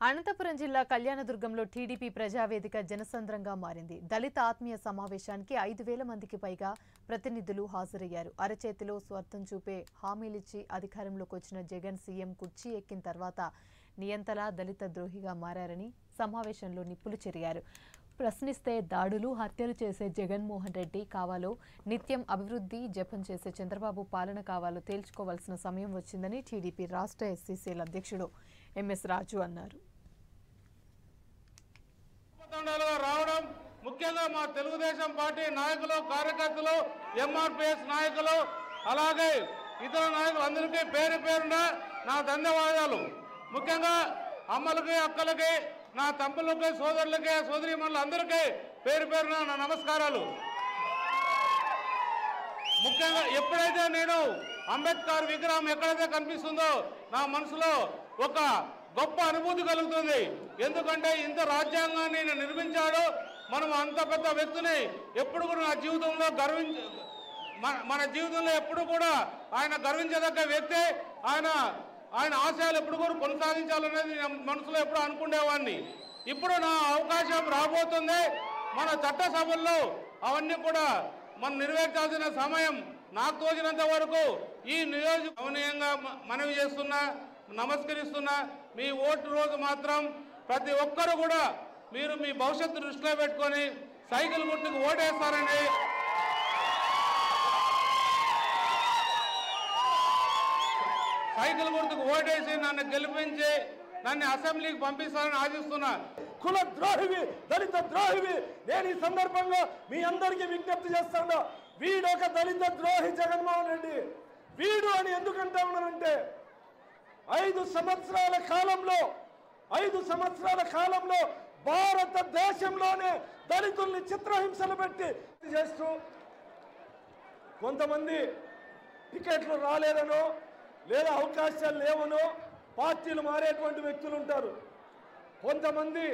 అనంతపురం జిల్లా కళ్యాణదుర్గంలో టీడీపీ ప్రజావేదిక జనసంద్రంగా మారింది దళిత ఆత్మీయ సమావేశానికి ఐదు వేల మందికి పైగా ప్రతినిధులు హాజరయ్యారు అరచేతిలో స్వార్థం చూపే హామీలిచ్చి అధికారంలోకి వచ్చిన జగన్ సీఎం కుర్చీ ఎక్కిన తర్వాత నియంతలా దళిత ద్రోహిగా మారారని సమావేశంలో నిప్పులు చెరిగారు ప్రశ్నిస్తే దాడులు హత్యలు చేసే జగన్మోహన్ రెడ్డి కావాలో నిత్యం అభివృద్ధి జపం చేసే చంద్రబాబు పాలన కావాలో తేల్చుకోవాల్సిన సమయం వచ్చిందని టీడీపీ రాష్ట్ర ఎస్సీసీల అధ్యక్షుడు ఎంఎస్ రాజు అన్నారు తండాలుగా రావడం ముఖ్యంగా మా తెలుగుదేశం పార్టీ నాయకులు కార్యకర్తలు ఎంఆర్పిఎస్ నాయకులు అలాగే ఇతర నాయకులు అందరికీ పేరు పేరున నా ధన్యవాదాలు ముఖ్యంగా అమ్మలకి అక్కలకి నా తమ్ముళ్ళకి సోదరులకి సోదరి అందరికీ పేరు పేరున నా నమస్కారాలు ముఖ్యంగా ఎప్పుడైతే నేను అంబేద్కర్ విగ్రహం ఎక్కడైతే కనిపిస్తుందో నా మనసులో ఒక గొప్ప అనుభూతి కలుగుతుంది ఎందుకంటే ఇంత రాజ్యాంగాన్ని నేను నిర్మించాడు మనం అంత పెద్ద వ్యక్తిని ఎప్పుడు కూడా నా జీవితంలో గర్వించ మన మన జీవితంలో ఎప్పుడు కూడా ఆయన గర్వించదగ్గ వ్యక్తి ఆయన ఆయన ఆశయాలు ఎప్పుడు కూడా కొనసాగించాలనేది నా మనసులో ఎప్పుడు అనుకునేవాడిని ఇప్పుడు నా అవకాశం రాబోతుంది మన చట్టసభల్లో అవన్నీ కూడా మనం నెరవేర్చాల్సిన సమయం నాకు తోచినంత వరకు ఈ నియోజక గమనీయంగా మ- మనవి చేస్తున్నా నమస్కరిస్తున్నా మీ ఓటు రోజు మాత్రం ప్రతి ఒక్కరు కూడా మీరు మీ భవిష్యత్తు దృష్టిలో పెట్టుకొని సైకిల్ గుర్తుకు ఓటేస్తారని సైకిల్ గుర్తుకు ఓటేసి నన్ను గెలిపించి నన్ను అసెంబ్లీకి పంపిస్తారని ఆశిస్తున్నా కుల ద్రోహివి దళిత ద్రోహివి నేను ఈ సందర్భంగా మీ అందరికీ విజ్ఞప్తి చేస్తాను వీడు ఒక దళిత ద్రోహి జగన్మోహన్ రెడ్డి వీడు అని ఎందుకంటా ఉన్నానంటే ఐదు సంవత్సరాల కాలంలో ఐదు సంవత్సరాల కాలంలో భారతదేశంలోనే దళితుల్ని చిత్రహింసలు పెట్టి చేస్తూ కొంతమంది టికెట్లు రాలేదనో లేదా అవకాశాలు లేవనో పార్టీలు మారేటువంటి వ్యక్తులు ఉంటారు కొంతమంది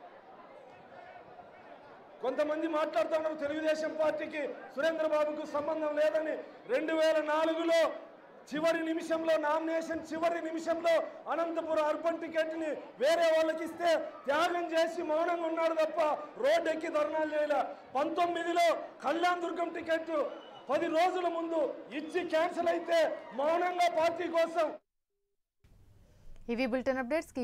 కొంతమంది మాట్లాడుతున్నారు తెలుగుదేశం పార్టీకి సురేంద్ర బాబుకు సంబంధం లేదని రెండు వేల నాలుగులో చివరి నిమిషంలో నామినేషన్ చివరి నిమిషంలో అనంతపురం అర్బన్ టికెట్ ని వేరే వాళ్ళకి ఇస్తే త్యాగం చేసి మౌనంగా ఉన్నాడు తప్ప రోడ్డు ఎక్కి ధర్నాలు చేయలే పంతొమ్మిదిలో కళ్యాణ్ దుర్గం టికెట్ పది రోజుల ముందు ఇచ్చి క్యాన్సిల్ అయితే మౌనంగా పార్టీ కోసం ఇవి బులెటిన్ అప్డేట్స్